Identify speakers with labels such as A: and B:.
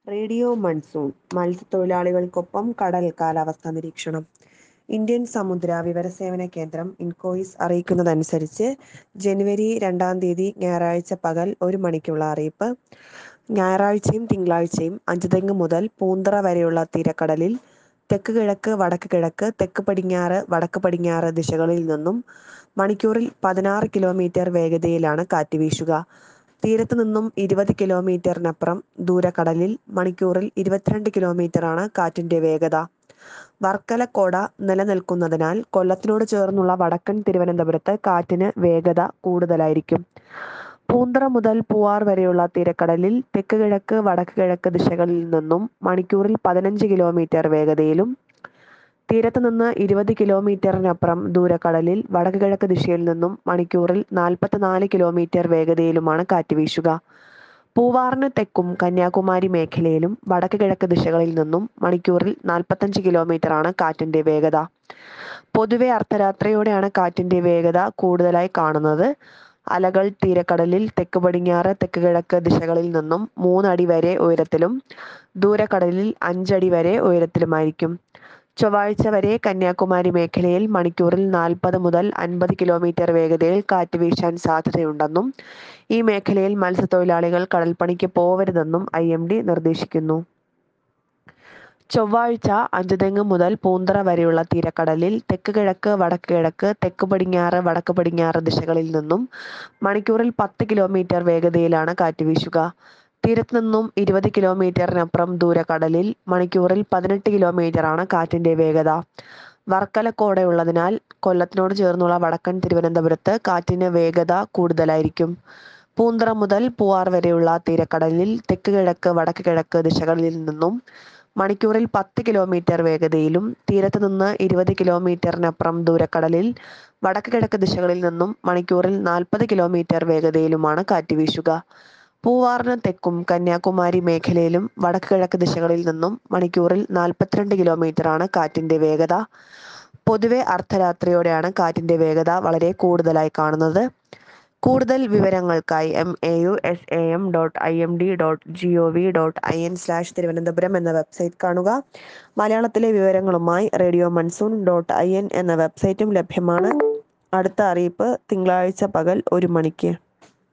A: radio monsoon മത്സ്യത്തൊഴിലാളികൾക്കൊപ്പം കടൽ കാലാവസ്ഥാ നിരീക്ഷണം ഇന്ത്യൻ സമുദ്ര വിവരസേവന കേന്ദ്രം ഇൻകോയിസ് അറിയിക്കുന്നതനുസരിച്ച് ജനുവരി രണ്ടാം തീയതി ഞായറാഴ്ച പകൽ ഒരു മണിക്കുള്ള അറിയിപ്പ് ഞായറാഴ്ചയും തിങ്കളാഴ്ചയും അഞ്ചുതെങ്ങ് മുതൽ പൂന്തറ വരെയുള്ള തീരക്കടലിൽ തെക്ക് കിഴക്ക് വടക്ക് കിഴക്ക് തെക്ക് പടിഞ്ഞാറ് വടക്ക് പടിഞ്ഞാറ് ദിശകളിൽ നിന്നും മണിക്കൂറിൽ പതിനാറ് കിലോമീറ്റർ വേഗതയിലാണ് കാറ്റ് വീശുക തീരത്ത് നിന്നും ഇരുപത് കിലോമീറ്ററിനപ്പുറം ദൂരക്കടലിൽ മണിക്കൂറിൽ ഇരുപത്തിരണ്ട് കിലോമീറ്ററാണ് കാറ്റിന്റെ വേഗത വർക്കലക്കോട നിലനിൽക്കുന്നതിനാൽ കൊല്ലത്തിനോട് ചേർന്നുള്ള വടക്കൻ തിരുവനന്തപുരത്ത് കാറ്റിന് വേഗത കൂടുതലായിരിക്കും പൂന്തറ മുതൽ പൂവാർ വരെയുള്ള തീരക്കടലിൽ തെക്ക് കിഴക്ക് വടക്ക് കിഴക്ക് ദിശകളിൽ നിന്നും മണിക്കൂറിൽ പതിനഞ്ച് കിലോമീറ്റർ വേഗതയിലും തീരത്ത് നിന്ന് ഇരുപത് കിലോമീറ്ററിനപ്പുറം ദൂരക്കടലിൽ വടക്ക് കിഴക്ക് ദിശയിൽ നിന്നും മണിക്കൂറിൽ നാൽപ്പത്തിനാല് കിലോമീറ്റർ വേഗതയിലുമാണ് കാറ്റ് വീശുക പൂവാറിന് തെക്കും കന്യാകുമാരി മേഖലയിലും വടക്ക് കിഴക്ക് ദിശകളിൽ നിന്നും മണിക്കൂറിൽ നാൽപ്പത്തഞ്ച് കിലോമീറ്ററാണ് കാറ്റിന്റെ വേഗത പൊതുവെ അർദ്ധരാത്രിയോടെയാണ് കാറ്റിന്റെ വേഗത കൂടുതലായി കാണുന്നത് അലകൾ തീരക്കടലിൽ തെക്ക് പടിഞ്ഞാറ് തെക്ക് കിഴക്ക് ദിശകളിൽ നിന്നും മൂന്നടി വരെ ഉയരത്തിലും ദൂരക്കടലിൽ അഞ്ചടി വരെ ഉയരത്തിലുമായിരിക്കും ചൊവ്വാഴ്ച വരെ കന്യാകുമാരി മേഖലയിൽ മണിക്കൂറിൽ നാൽപ്പത് മുതൽ അൻപത് കിലോമീറ്റർ വേഗതയിൽ കാറ്റ് വീശാൻ സാധ്യതയുണ്ടെന്നും ഈ മേഖലയിൽ മത്സ്യത്തൊഴിലാളികൾ കടൽപ്പണിക്ക് പോവരുതെന്നും ഐ എം ഡി നിർദ്ദേശിക്കുന്നു ചൊവ്വാഴ്ച അഞ്ചുതെങ്ങ് മുതൽ പൂന്തറ വരെയുള്ള തീരക്കടലിൽ തെക്ക് കിഴക്ക് വടക്ക് കിഴക്ക് തെക്ക് പടിഞ്ഞാറ് വടക്ക് പടിഞ്ഞാറ് ദിശകളിൽ നിന്നും മണിക്കൂറിൽ പത്ത് കിലോമീറ്റർ വേഗതയിലാണ് കാറ്റ് വീശുക തീരത്ത് നിന്നും ഇരുപത് കിലോമീറ്ററിനപ്പുറം ദൂരക്കടലിൽ മണിക്കൂറിൽ പതിനെട്ട് കിലോമീറ്ററാണ് കാറ്റിന്റെ വേഗത വർക്കലക്കോടെയുള്ളതിനാൽ കൊല്ലത്തിനോട് ചേർന്നുള്ള വടക്കൻ തിരുവനന്തപുരത്ത് കാറ്റിന് വേഗത കൂടുതലായിരിക്കും പൂന്തറ മുതൽ പൂവാർ വരെയുള്ള തീരക്കടലിൽ തെക്ക് കിഴക്ക് വടക്ക് കിഴക്ക് ദിശകളിൽ നിന്നും മണിക്കൂറിൽ പത്ത് കിലോമീറ്റർ വേഗതയിലും തീരത്ത് നിന്ന് ഇരുപത് കിലോമീറ്ററിനപ്പുറം ദൂരക്കടലിൽ വടക്ക് കിഴക്ക് ദിശകളിൽ നിന്നും മണിക്കൂറിൽ നാൽപ്പത് കിലോമീറ്റർ വേഗതയിലുമാണ് കാറ്റ് വീശുക പൂവാറിന് തെക്കും കന്യാകുമാരി മേഖലയിലും വടക്ക് കിഴക്ക് ദിശകളിൽ നിന്നും മണിക്കൂറിൽ നാൽപ്പത്തിരണ്ട് കിലോമീറ്ററാണ് കാറ്റിന്റെ വേഗത പൊതുവെ അർദ്ധരാത്രിയോടെയാണ് കാറ്റിന്റെ വേഗത വളരെ കൂടുതലായി കാണുന്നത് കൂടുതൽ വിവരങ്ങൾക്കായി M A U S A M dot I M D dot G O V dot I N slash Thiruvananthapuram എന്ന വെബ്സൈറ്റ് കാണുക മലയാളത്തിലെ വിവരങ്ങളുമായി radio monsoon dot I N എന്ന വെബ്സൈറ്റും ലഭ്യമാണ് അടുത്ത അറിയിപ്പ് തിങ്കളാഴ്ച പകൽ ഒരു മണിക്ക്